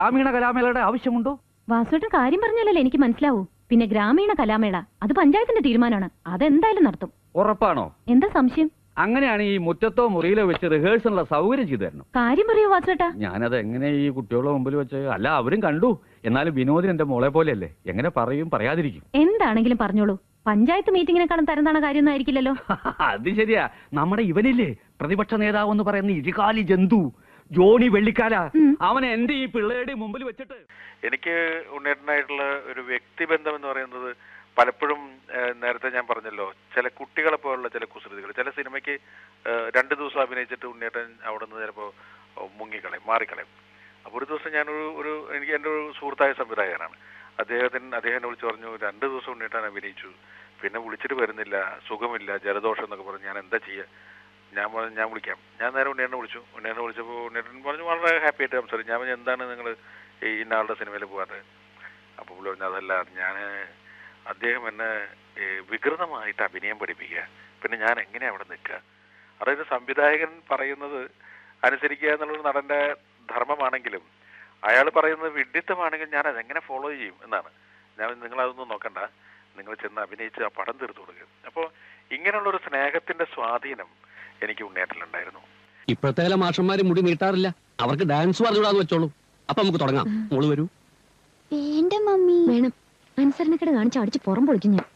ഗ്രാമീണ കലാമേളയുടെ ആവശ്യമുണ്ടോ വാസുവേട്ടൻ കാര്യം പറഞ്ഞാലല്ലേ എനിക്ക് മനസ്സിലാവൂ പിന്നെ ഗ്രാമീണ കലാമേള അത് പഞ്ചായത്തിന്റെ തീരുമാനമാണ് അതെന്തായാലും നടത്തും ഉറപ്പാണോ എന്താ സംശയം അങ്ങനെയാണ് ഈ മുറ്റത്തോ മുറിയിലോ വെച്ച് റിഹേഴ്സലിനുള്ള സൗകര്യം ചെയ്തു തരണം കാര്യം പറയൂ വാസുവേട്ടാ ഞാനത് എങ്ങനെ ഈ കുട്ടികളുടെ മുമ്പിൽ വെച്ച് അല്ല അവരും കണ്ടു എന്നാലും വിനോദിന് എന്റെ മോളെ പോലെയല്ലേ എങ്ങനെ പറയും പറയാതിരിക്കും എന്താണെങ്കിലും പറഞ്ഞോളൂ പഞ്ചായത്ത് മീറ്റിങ്ങിനെക്കാളും തരംതാണ കാര്യമൊന്നും ആയിരിക്കില്ലല്ലോ അത് ശരിയാ നമ്മുടെ ഇവനില്ലേ പ്രതിപക്ഷ നേതാവ് എന്ന് പറയുന്ന ഇരികാലി ജന്തു ജോണി വെള്ളിക്കാല ഉം. അവൻ എന്റെ ഈ പിള്ളേരുടെ മുമ്പിൽ വെച്ചിട്ട് എനിക്ക് ഉണ്ണേട്ടനായിട്ടുള്ള ഒരു വ്യക്തിബന്ധം എന്ന് പറയുന്നത് പലപ്പോഴും ഏഹ്, നേരത്തെ ഞാൻ പറഞ്ഞല്ലോ ചില കുട്ടികളെ പോലുള്ള ചില കുസൃതികൾ ചില സിനിമയ്ക്ക് ഏഹ്, രണ്ട് ദിവസം അഭിനയിച്ചിട്ട് ഉണ്ണേട്ടൻ അവിടെ നിന്ന് ചിലപ്പോൾ മുങ്ങിക്കളയും മാറിക്കളയും അപ്പോൾ ഒരു ദിവസം ഞാനൊരു ഒരു എനിക്ക് എൻ്റെ ഒരു സുഹൃത്തായ സംവിധായകനാണ് അദ്ദേഹത്തിന് അദ്ദേഹം എന്നെ വിളിച്ച് പറഞ്ഞു രണ്ട് ദിവസം ഉണ്ണേട്ടൻ അഭിനയിച്ചു പിന്നെ വിളിച്ചിട്ട് വരുന്നില്ല സുഖമില്ല ജലദോഷം എന്നൊക്കെ പറഞ്ഞു ഞാൻ എന്താ ചെയ്യുക ഞാൻ പറഞ്ഞു ഞാൻ വിളിക്കാം ഞാൻ നേരെ ഉണ്ണിയേട്ടനെ വിളിച്ചു ഉണ്ണിയേട്ടനെ വിളിച്ചപ്പോൾ ഉണ്ണിയേട്ടൻ പറഞ്ഞു വളരെ ഹാപ്പി ആയിട്ട് സംസാരിച്ചു ഞാൻ പറഞ്ഞു എന്താണ് നിങ്ങൾ ഈ ഇന്നാളുടെ സിനിമയിൽ പോകാറ് അപ്പോൾ പുള്ളി പറഞ്ഞു അതല്ല ഞാൻ അദ്ദേഹം എന്നെ ഈ വികൃതമായിട്ട് അഭിനയം പഠിപ്പിക്കുക പിന്നെ ഞാൻ എങ്ങനെയാ അവിടെ നിൽക്കുക അതായത് സംവിധായകൻ പറയുന്നത് അനുസരിക്കുക എന്നുള്ളൊരു നടന്റെ ധർമ്മമാണെങ്കിലും അയാൾ പറയുന്നത് വിഡിത്തമാണെങ്കിൽ ഞാൻ അതെങ്ങനെ ഫോളോ ചെയ്യും എന്നാണ് ഞാൻ നിങ്ങൾ അതൊന്നും നോക്കണ്ട നിങ്ങൾ ചെന്ന് അഭിനയിച്ച് ആ പടം തീർത്തു കൊടുക്കുക അപ്പോൾ ഇങ്ങനെയുള്ള ഒരു സ്നേഹത്തിന്റെ സ്വാധീനം എനിക്ക് ഉണ്ണേറ്റലുണ്ടായിരുന്നു ഇപ്പോഴത്തെ ചില മാഷന്മാര് മുടി നീട്ടാറില്ല അവർക്ക് ഡാൻസ് പറഞ്ഞുകൂടാന്ന് വെച്ചോളൂ അപ്പൊ നമുക്ക് തുടങ്ങാം മോള് വരൂ വേണ്ട മമ്മി വേണം അനുസരണക്കേട് കാണിച്ച് അടിച്ച് പുറം പൊളിക്കും ഞാൻ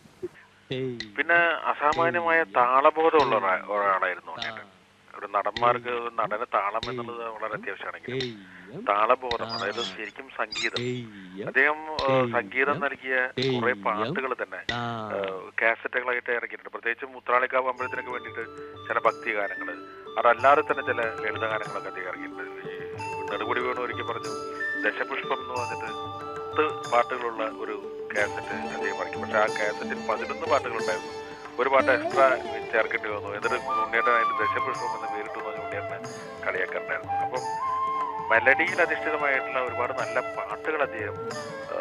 പിന്നെ അസാമാന്യമായ താളബോധമുള്ള ഒരാ- ഒരാളായിരുന്നു ഉണ്ണേട്ടൻ ഒരു നടന്മാർക്ക് ഒരു നടന താളം എന്നുള്ളത് വളരെ അത്യാവശ്യമാണെങ്കിലും താളബോധം അതായത് ശരിക്കും സംഗീതം അദ്ദേഹം ഏഹ്, സംഗീതം നൽകിയ കുറെ പാട്ടുകൾ തന്നെ ഏഹ്, കാസറ്റുകളായിട്ട് ഇറക്കിയിട്ടുണ്ട് പ്രത്യേകിച്ച് മുത്രാളിക്കാവ് അമ്പലത്തിനൊക്കെ വേണ്ടിയിട്ട് ചില ഭക്തി ഗാനങ്ങൾ അതല്ലാതെ തന്നെ ചില ലളിത ഗാനങ്ങളൊക്കെ അദ്ദേഹം ഇറക്കിയിട്ടുണ്ട് ഈ നെടുമുടി വേണു ഒരിക്കൽ പറഞ്ഞു ദശപുഷ്പം എന്ന് പറഞ്ഞിട്ട് പത്ത് പാട്ടുകളുള്ള ഒരു കാസറ്റ് അദ്ദേഹം ഇറക്കി പക്ഷെ ആ കാസറ്റിൽ പതിനൊന്ന് പാട്ടുകളുണ്ടായിരുന്നു ഒരു പാട്ട് എക്സ്ട്രാ ചേർക്കേണ്ടി വന്നു എന്നിട്ട് ഉണ്ണിയേട്ടൻ അതിന്റെ ദശപുഷ്പം എന്ന് പേരിട്ടു എന്ന് ഉണ്ണിയേട്ടനെ കളിയാക്കണ്ടായിരുന്നു അപ്പം മെലഡിയിൽ അധിഷ്ഠിതമായിട്ടുള്ള ഒരുപാട് നല്ല പാട്ടുകൾ അദ്ദേഹം